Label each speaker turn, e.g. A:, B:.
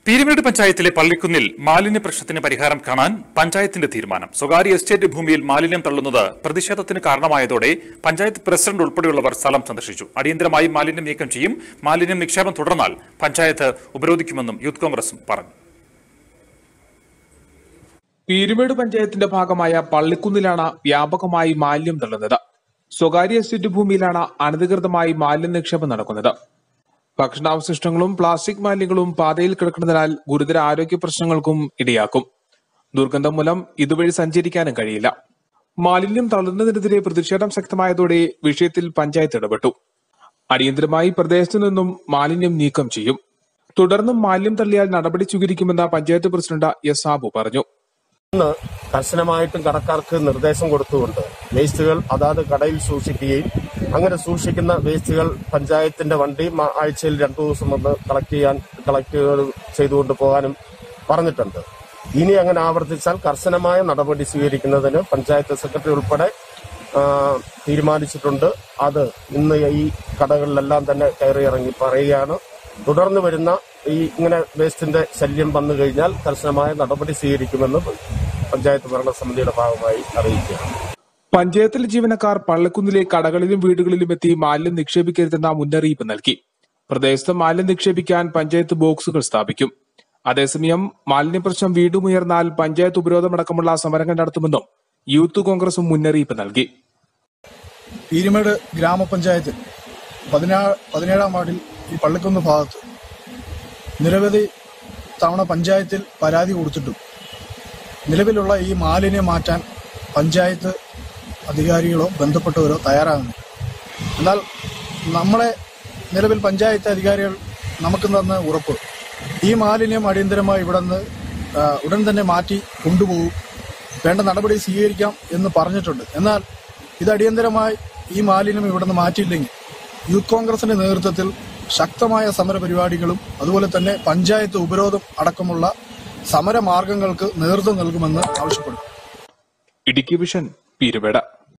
A: പീരുമേട് പഞ്ചായത്തിലെ പള്ളിക്കുന്നിൽ മാലിന്യ പ്രശ്നത്തിന് പരിഹാരം കാണാൻ പഞ്ചായത്തിന്റെ തീരുമാനം സ്വകാര്യ എസ്റ്റേറ്റ് ഭൂമിയിൽ മാലിന്യം തള്ളുന്നത് പ്രതിഷേധത്തിന് കാരണമായതോടെ പഞ്ചായത്ത് പ്രസിഡന്റ് ഉൾപ്പെടെയുള്ളവർ സ്ഥലം സന്ദർശിച്ചു അടിയന്തരമായി മാലിന്യം നീക്കം ചെയ്യും മാലിന്യം നിക്ഷേപം തുടർന്നാൽ പഞ്ചായത്ത് ഉപരോധിക്കുമെന്നും യൂത്ത് കോൺഗ്രസും പറഞ്ഞു
B: പീരുമേട് പഞ്ചായത്തിന്റെ ഭാഗമായ പള്ളിക്കുന്നിലാണ് വ്യാപകമായി മാലിന്യം തള്ളുന്നത് സ്വകാര്യ എസ്റ്റേറ്റ് ഭൂമിയിലാണ് അനധികൃതമായി മാലിന്യ നിക്ഷേപം നടക്കുന്നത് ഭക്ഷണാവശിഷ്ടങ്ങളും പ്ലാസ്റ്റിക് മാലിന്യങ്ങളും പാതയിൽ കിടക്കുന്നതിനാൽ ഗുരുതര ആരോഗ്യ പ്രശ്നങ്ങൾക്കും ഇടയാക്കും ദുർഗന്ധം മൂലം ഇതുവഴി സഞ്ചരിക്കാനും കഴിയില്ല മാലിന്യം തള്ളുന്നതിനെതിരെ പ്രതിഷേധം ശക്തമായതോടെ വിഷയത്തിൽ പഞ്ചായത്ത് ഇടപെട്ടു അടിയന്തരമായി പ്രദേശത്തു നിന്നും മാലിന്യം നീക്കം ചെയ്യും തുടർന്നും മാലിന്യം തള്ളിയാൽ നടപടി സ്വീകരിക്കുമെന്ന് പഞ്ചായത്ത് പ്രസിഡന്റ് എസ് സാബു പറഞ്ഞു
C: ഇന്ന് കർശനമായിട്ടും കടക്കാർക്ക് നിർദ്ദേശം കൊടുത്തുകൊണ്ട് വേസ്റ്റുകൾ അതാത് കടയിൽ സൂക്ഷിക്കുകയും അങ്ങനെ സൂക്ഷിക്കുന്ന വേസ്റ്റുകൾ പഞ്ചായത്തിന്റെ വണ്ടി മ- ആഴ്ചയിൽ രണ്ടു ദിവസം വന്ന് കളക്ട് ചെയ്യാൻ കളക്ട് ചെയ്തുകൊണ്ട് പോകാനും പറഞ്ഞിട്ടുണ്ട് ഇനി അങ്ങനെ ആവർത്തിച്ചാൽ കർശനമായ നടപടി സ്വീകരിക്കുന്നതിന് പഞ്ചായത്ത് സെക്രട്ടറി ഉൾപ്പെടെ ആ, തീരുമാനിച്ചിട്ടുണ്ട് അത് ഇന്ന് ഈ കടകളിലെല്ലാം തന്നെ കയറി ഇറങ്ങി പറയുകയാണ് തുടർന്ന് വരുന്ന ഈ ഇങ്ങനെ വേസ്റ്റിന്റെ ശല്യം വന്നു കഴിഞ്ഞാൽ കർശനമായ നടപടി സ്വീകരിക്കുമെന്ന് പഞ്ചായത്ത് ഭരണസമിതിയുടെ ഭാഗമായി അറിയിക്കുകയാണ്
B: പഞ്ചായത്തിലെ ജീവനക്കാർ പള്ളിക്കുന്നിലെ കടകളിലും വീടുകളിലും എത്തി മാലിന്യം നിക്ഷേപിക്കരുതെന്ന മുന്നറിയിപ്പ് നൽകി പ്രദേശത്ത് മാലിന്യം നിക്ഷേപിക്കാൻ പഞ്ചായത്ത് ബോക്സുകൾ സ്ഥാപിക്കും അതേസമയം മാലിന്യ പ്രശ്നം വീണ്ടും ഉയർന്നാൽ പഞ്ചായത്ത് ഉപരോധമടക്കമുള്ള സമരങ്ങൾ നടത്തുമെന്നും യൂത്ത് കോൺഗ്രസും മുന്നറിയിപ്പ് നൽകി
D: പീരുമേട് ഗ്രാമപഞ്ചായത്തിൽ പതിനാ പതിനേഴാം വാർഡിൽ ഈ പള്ളിക്കുന്ന് ഭാഗത്ത് നിരവധി തവണ പഞ്ചായത്തിൽ പരാതി കൊടുത്തിട്ടും നിലവിലുള്ള ഈ മാലിന്യം മാറ്റാൻ പഞ്ചായത്ത് അധികാരികളോ ബന്ധപ്പെട്ടവരോ തയ്യാറാകുന്നു എന്നാൽ നമ്മളെ നിലവിൽ പഞ്ചായത്ത് അധികാരികൾ നമുക്ക് തന്ന ഉറപ്പ് ഈ മാലിന്യം അടിയന്തരമായി ഇവിടെ നിന്ന് ആ, ഉടൻ തന്നെ മാറ്റി കൊണ്ടുപോകും വേണ്ട നടപടി സ്വീകരിക്കാം എന്ന് പറഞ്ഞിട്ടുണ്ട് എന്നാൽ ഇത് അടിയന്തരമായി ഈ മാലിന്യം ഇവിടെ നിന്ന് മാറ്റിയില്ലെങ്കിൽ യൂത്ത് കോൺഗ്രസിന്റെ നേതൃത്വത്തിൽ ശക്തമായ സമര പരിപാടികളും അതുപോലെ തന്നെ പഞ്ചായത്ത് ഉപരോധം അടക്കമുള്ള സമരമാർഗങ്ങൾക്ക് നേതൃത്വം നൽകുമെന്ന് ആവശ്യപ്പെടും
B: ഇടുക്കി വിഷൻ പീരുവേട